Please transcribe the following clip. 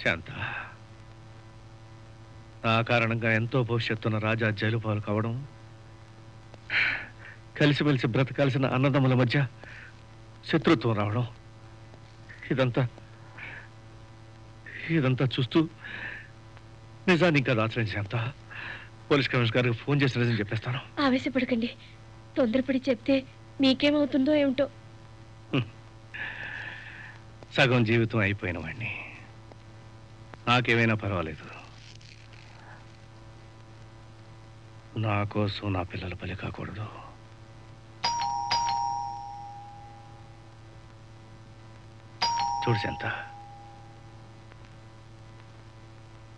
శాంత నా కారణంగా ఎంతో భవిష్యత్తున్న రాజా జైలు పాలు కావడం కలిసిమెలిసి బ్రతకాల్సిన అన్నదమ్ముల మధ్య శత్రుత్వం రావడం ఇదంతా ఇదంతా చూస్తూ నిజాన్ని ఇంకా దాచలేని శాంత పోలీస్ కమిషనర్ గారికి ఫోన్ చేసి నిజం చెప్పేస్తాను ఆవేశపడకండి తొందరపడి చెప్తే మీకేమవుతుందో ఏమిటో సగం జీవితం అయిపోయిన వాడిని నాకేమైనా పర్వాలేదు నా కోసం నా పిల్లల బలి కాకూడదు చూడు శాంత